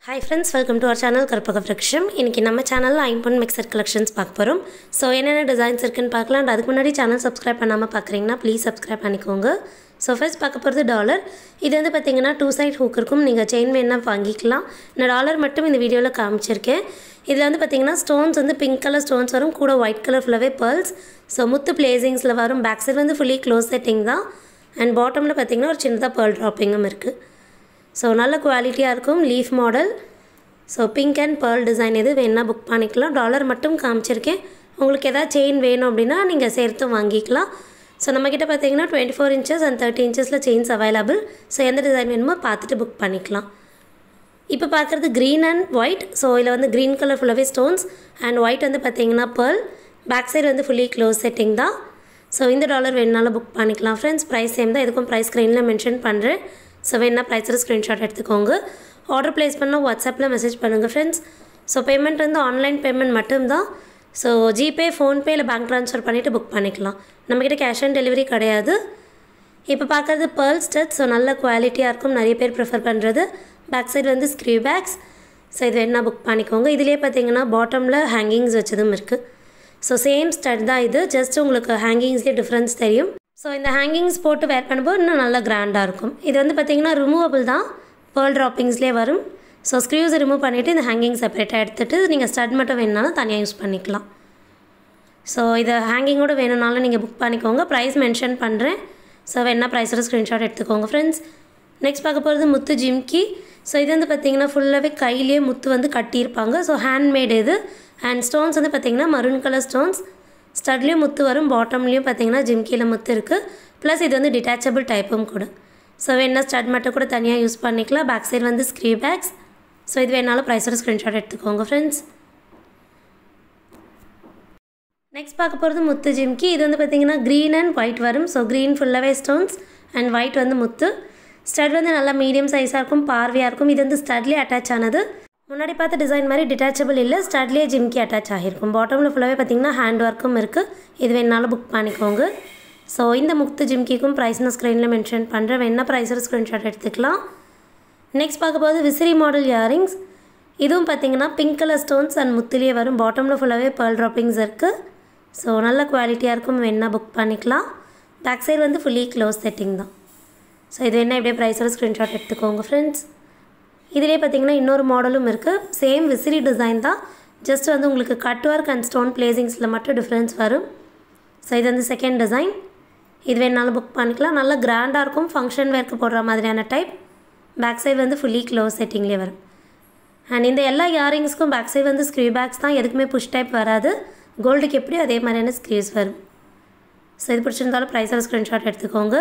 hi friends welcome to our channel Karpaga Vriksham இன்றைக்கி நம்ம சேனலில் ஐம்பொன் மிக்சர் கலெக்ஷன்ஸ் பார்க்க போகிறோம் ஸோ என்னென்ன டிசைன்ஸ் இருக்குன்னு பார்க்கலாம் And அதுக்கு முன்னாடி சேனல் சப்ஸ்கிரைப் பண்ணாமல் பார்க்குறீங்கன்னா ப்ளீஸ் சப்ஸ்கிரைப் பண்ணிக்கோங்க ஸோ ஃபர்ஸ்ட் பார்க்க போகிறது டாலர் இது வந்து பார்த்தீங்கன்னா டூ சைட் ஹூக் இருக்கும் நீங்கள் செயின் வேணா வாங்கிக்கலாம் நான் டாலர் மட்டும் இந்த வீடியோவில் காமிச்சிருக்கேன் இதில் வந்து பார்த்தீங்கன்னா ஸ்டோன்ஸ் வந்து பிங்க் கலர் ஸ்டோன்ஸ் வரும் கூட ஒயிட் கலர் ஃபுல்லாகவே பேர்ல்ஸ் ஸோ முத்து பிளேசிங்ஸில் வரும் பேக் சைடு வந்து ஃபுல்லி க்ளோஸ் செட்டிங் தான் அண்ட் பாட்டமில் பார்த்தீங்கன்னா ஒரு சின்னதாக பேர்ல் ட்ராப்பிங்கும் இருக்குது ஸோ நல்ல குவாலிட்டியாக இருக்கும் leaf model so pink and pearl design எது வேணால் புக் பண்ணிக்கலாம் டாலர் மட்டும் காமிச்சிருக்கேன் உங்களுக்கு எதாவது செயின் வேணும் அப்படின்னா நீங்கள் சேர்த்து வாங்கிக்கலாம் ஸோ நம்மக்கிட்ட பார்த்தீங்கன்னா twenty four inches and thirty இன்ச்சஸில் செயின்ஸ் அவைலபிள் ஸோ எந்த டிசைன் வேணுமோ பார்த்துட்டு புக் பண்ணிக்கலாம் இப்போ பார்க்குறது க்ரீன் அண்ட் ஒயிட் ஸோ இதில் வந்து க்ரீன் கலர் ஃபுல்லாகவே ஸ்டோன்ஸ் அண்ட் ஒயிட் வந்து பார்த்தீங்கன்னா பேர்ல் பேக் சைடு வந்து ஃபுல்லி க்ளோஸ் செட்டிங் தான் ஸோ இந்த டாலர் வேணுனாலும் புக் பண்ணிக்கலாம் ஃப்ரெண்ட்ஸ் ப்ரைஸ் சேம் தான் எதுக்கும் ப்ரைஸ் ஸ்க்ரீனில் மென்ஷன் பண்ணுறேன் ஸோ வேணா ப்ரைஸில் ஸ்க்ரீன்ஷாட் எடுத்துக்கோங்க ஆர்டர் ப்ளேஸ் பண்ணால் வாட்ஸ்அப்பில் மெசேஜ் பண்ணுங்கள் ஃப்ரெண்ட்ஸ் ஸோ பேமெண்ட் வந்து ஆன்லைன் பேமெண்ட் மட்டும்தான் ஸோ ஜிபே ஃபோன்பே இல்லை பேங்க் ட்ரான்ஸ்ஃபர் பண்ணிவிட்டு புக் பண்ணிக்கலாம் நம்மக்கிட்ட கேஷ் ஆன் டெலிவரி கிடையாது இப்போ பார்க்குறது பேர்ல் ஸ்டட் ஸோ நல்ல குவாலிட்டியாக இருக்கும் நிறைய பேர் ப்ரிஃபர் பண்ணுறது பேக் சைடு வந்து ஸ்க்ரீ பேக்ஸ் ஸோ இது வேணால் புக் பண்ணிக்கோங்க இதுலேயே பார்த்தீங்கன்னா பாட்டமில் ஹேங்கிங்ஸ் வச்சதும் இருக்குது ஸோ சேம் ஸ்டட் தான் இது ஜஸ்ட் உங்களுக்கு ஹேங்கிங்ஸ்லேயே டிஃப்ரென்ஸ் தெரியும் ஸோ இந்த ஹேங்கிங்ஸ் போட்டு வேர் பண்ணும்போது இன்னும் நல்லா கிராண்டாக இருக்கும் இது வந்து பார்த்தீங்கன்னா ரிமூவபிள் தான் பேர்ல் ட்ராப்பிங்ஸ்லேயே வரும் ஸோ ஸ்க்ரூஸ் ரிமூவ் பண்ணிவிட்டு இந்த ஹேங்கிங் செப்பரேட்டாக எடுத்துகிட்டு நீங்கள் ஸ்டட் மட்டும் வேணுனாலும் தனியாக யூஸ் பண்ணிக்கலாம் ஸோ இதை ஹேங்கிங்கோட வேணும்னாலும் நீங்கள் புக் பண்ணிக்கோங்க ப்ரைஸ் மென்ஷன் பண்ணுறேன் ஸோ வேணா ப்ரைஸோட ஸ்க்ரீன்ஷாட் எடுத்துக்கோங்க ஃப்ரெண்ட்ஸ் நெக்ஸ்ட் பார்க்க போகிறது முத்து ஜிம்கி ஸோ இது வந்து பார்த்திங்கன்னா ஃபுல்லாகவே கையிலேயே முத்து வந்து கட்டியிருப்பாங்க ஸோ ஹேண்ட்மேட் இது அண்ட் ஸ்டோன்ஸ் வந்து பார்த்திங்கன்னா மரூன் கலர் ஸ்டோன்ஸ் ஸ்டட்லேயும் முத்து வரும் பாட்டம்லேயும் பார்த்தீங்கன்னா ஜிம்கியில் முத்து இருக்குது ப்ளஸ் இது வந்து டிட்டாச்சபிள் டைப்பும் கூட ஸோ வேணா ஸ்டட் மட்டும் கூட தனியாக யூஸ் பண்ணிக்கலாம் பேக் சைடு வந்து ஸ்க்ரீ பேக்ஸ் ஸோ இது வேணாலும் ப்ரைஸோட ஸ்க்ரீன்ஷாட் எடுத்துக்கோங்க ஃப்ரெண்ட்ஸ் நெக்ஸ்ட் பார்க்க போகிறது முத்து ஜிம்கி இது வந்து பார்த்திங்கன்னா க்ரீன் அண்ட் ஒயிட் வரும் ஸோ க்ரீன் ஃபுல்லாகவே ஸ்டோன்ஸ் அண்ட் ஒயிட் வந்து முத்து ஸ்டட் வந்து நல்லா மீடியம் சைஸாக இருக்கும் பார்வையாக இருக்கும் இது வந்து ஸ்டட்லேயே அட்டாச் ஆனது முன்னாடி பார்த்த டிசைன் மாதிரி டிட்டாச்சபிள் இல்லை ஸ்டட்லேயே ஜிம்கி அட்டாச் ஆகிருக்கும் பாட்டமில் ஃபுல்லாகவே பார்த்திங்கன்னா ஹேண்ட் ஒர்க்கும் இருக்குது இது வேணாலும் புக் பண்ணிக்கோங்க ஸோ இந்த முத்து ஜிம்கிக்கும் ப்ரைஸ் நான் ஸ்க்ரீனில் மென்ஷன் பண்ணுறேன் வேணா ப்ரைஸோட ஸ்க்ரீன்ஷாட் எடுத்துக்கலாம் நெக்ஸ்ட் பார்க்க போது விசிறி மாடல் இயரிங்ஸ் இதுவும் பார்த்தீங்கன்னா பிங்க் கலர் ஸ்டோன்ஸ் அண்ட் முத்துலேயே வரும் பாட்டமில் ஃபுல்லாகவே பேர்ல் ட்ராப்பிங்ஸ் இருக்குது ஸோ நல்ல குவாலிட்டியாக இருக்கும் வேணா புக் பண்ணிக்கலாம் பேக் சைடு வந்து ஃபுல்லி க்ளோஸ் செட்டிங் தான் ஸோ இது வேணால் இப்படியே ப்ரைஸோட ஸ்க்ரீன்ஷாட் எடுத்துக்கோங்க ஃப்ரெண்ட்ஸ் இதிலே பார்த்தீங்கன்னா இன்னொரு மாடலும் இருக்குது சேம் விசிறி டிசைன் தான் ஜஸ்ட் வந்து உங்களுக்கு கட் ஒர்க் அண்ட் ஸ்டோன் பிளேசிங்ஸில் மட்டும் டிஃப்ரென்ஸ் வரும் ஸோ இது வந்து செகண்ட் டிசைன் இது வேணாலும் புக் பண்ணிக்கலாம் நல்லா கிராண்டாக இருக்கும் ஃபங்க்ஷன் வேர்க்கு போடுற மாதிரியான டைப் பேக் சைடு வந்து ஃபுல்லி க்ளோஸ் செட்டிங்லேயே வரும் அண்ட் இந்த எல்லா இயரிங்ஸ்க்கும் பேக் சைடு வந்து ஸ்க்ரீ பேக்ஸ் தான் எதுக்குமே புஷ் டைப் வராது கோல்டுக்கு எப்படியும் அதே மாதிரியான ஸ்க்ரீஸ் வரும் ஸோ இது பிடிச்சிருந்தாலும் ப்ரைஸில் ஸ்க்ரீன்ஷாட் எடுத்துக்கோங்க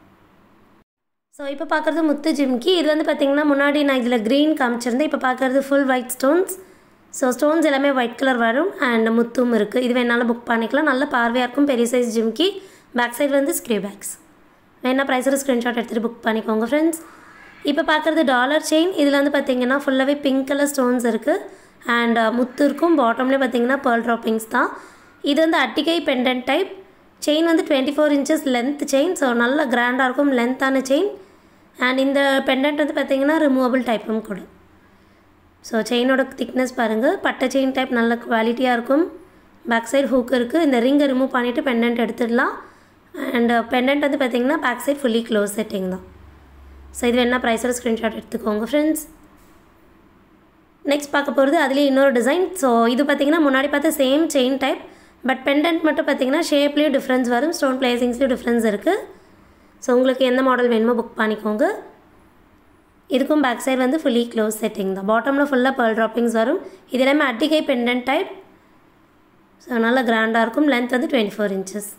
ஸோ இப்போ பார்க்குறது முத்து ஜிம்கி இது வந்து பார்த்திங்கன்னா முன்னாடி நான் இதில் க்ரீன் காமிச்சிருந்தேன் இப்போ பார்க்குறது full white stones so stones எல்லாமே ஒயிட் கலர் வரும் அண்ட் முத்தும் இருக்குது இது வேணாலும் புக் பண்ணிக்கலாம் நல்ல பார்வையாக இருக்கும் பெரிய சைஸ் ஜிம்கி பேக் சைடு வந்து ஸ்க்ரீ பேக்ஸ் வேணா ப்ரைஸோட ஸ்க்ரீன்ஷாட் எடுத்துகிட்டு புக் பண்ணிக்கோங்க ஃப்ரெண்ட்ஸ் இப்போ பார்க்குறது டாலர் செயின் இதில் வந்து பார்த்திங்கன்னா ஃபுல்லாகவே பிங்க் கலர் ஸ்டோன்ஸ் இருக்குது அண்ட் முத்து இருக்கும் பாட்டம்லேயே பார்த்தீங்கன்னா பேர்ல் ட்ராப்பிங்ஸ் தான் இது வந்து அட்டிகை பெண்டன்ட் டைப் செயின் வந்து twenty four inches length chain so நல்ல கிராண்டாக இருக்கும் லென்த்தான செயின் அண்ட் இந்த பெண்டன்ட் வந்து பார்த்திங்கன்னா ரிமூவபிள் டைப்பும் கூட ஸோ செயினோட திக்னஸ் பாருங்கள் பட்டை செயின் டைப் நல்ல குவாலிட்டியாக இருக்கும் பேக் சைடு ஹூக் இருக்குது இந்த ரிங்கை ரிமூவ் பண்ணிவிட்டு பெண்டன்ட் எடுத்துடலாம் அண்ட் பெண்டன்ட் வந்து பார்த்திங்கன்னா back side fully close setting தான் ஸோ இது வேணால் ப்ரைஸோட ஸ்க்ரீன்ஷாட் எடுத்துக்கோங்க ஃப்ரெண்ட்ஸ் நெக்ஸ்ட் பார்க்க போகிறது அதுலேயே இன்னொரு டிசைன் ஸோ இது பார்த்திங்கன்னா முன்னாடி பார்த்த same chain type but pendant மட்டும் பார்த்திங்கன்னா ஷேப்லேயும் டிஃப்ரென்ஸ் வரும் ஸ்டோன் பிளேசிங்ஸ்லேயும் டிஃப்ரென்ஸ் இருக்குது ஸோ உங்களுக்கு எந்த மாடல் வேணுமோ புக் பண்ணிக்கோங்க இதுக்கும் பேக் சைடு வந்து ஃபுல்லி க்ளோஸ் செட்டிங் தான் பாட்டமில் ஃபுல்லாக பேர்ல் ட்ராப்பிங்ஸ் வரும் இது எல்லாமே அட்டிகை பெண்டன்ட் டைப் ஸோ நல்லா கிராண்டாக இருக்கும் லென்த் வந்து டுவெண்ட்டி ஃபோர் இன்ச்சஸ்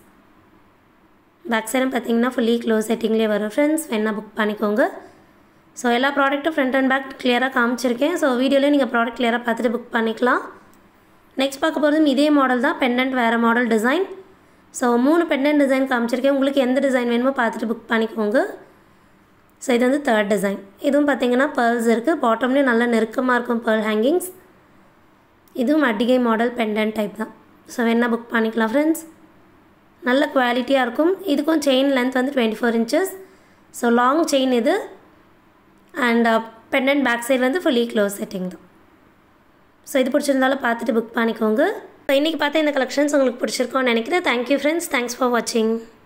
பேக் சைடும் பார்த்தீங்கன்னா ஃபுல்லி க்ளோஸ் செட்டிங்லேயே வரும் ஃப்ரெண்ட்ஸ் வேணால் புக் பண்ணிக்கோங்க ஸோ எல்லா ப்ராடக்ட்டும் ஃப்ரண்ட் அண்ட் பேக் கிளியராக காமிச்சிருக்கேன் ஸோ வீடியோலேயே நீங்கள் ப்ராடக்ட் கிளியராக பார்த்துட்டு புக் பண்ணிக்கலாம் நெக்ஸ்ட் பார்க்க போகிறதும் இதே மாடல் தான் பெண்டன்ட் வேறு மாடல் டிசைன் ஸோ மூணு பெண்டன்ட் டிசைன் காமிச்சிருக்கேன் உங்களுக்கு எந்த டிசைன் வேணுமோ பார்த்துட்டு புக் பண்ணிக்கோங்க ஸோ இது வந்து தேர்ட் டிசைன் இதுவும் பார்த்தீங்கன்னா பேர்ல்ஸ் இருக்குது பாட்டம்லேயும் நல்லா நெருக்கமாக இருக்கும் பேர்ல் ஹேங்கிங்ஸ் இதுவும் அட்டிகை மாடல் பெண்டன்ட் டைப் தான் ஸோ வேணால் புக் பண்ணிக்கலாம் ஃப்ரெண்ட்ஸ் நல்ல குவாலிட்டியாக இருக்கும் இதுக்கும் செயின் லென்த் வந்து twenty four inches so long chain இது அண்ட் பெண்டன்ட் பேக் சைடு வந்து ஃபுல்லி க்ளோஸ் செட்டிங் தான் ஸோ இது பிடிச்சிருந்தாலும் பார்த்துட்டு புக் பண்ணிக்கோங்க ஸோ இன்றைக்கி பார்த்த இந்த கலெக்ஷன்ஸ் உங்களுக்கு பிடிச்சிருக்கோன்னு நினைக்கிறேன் தேங்க்யூ ஃப்ரெண்ட்ஸ் தேங்க்ஸ் ஃபார் வாட்சிங்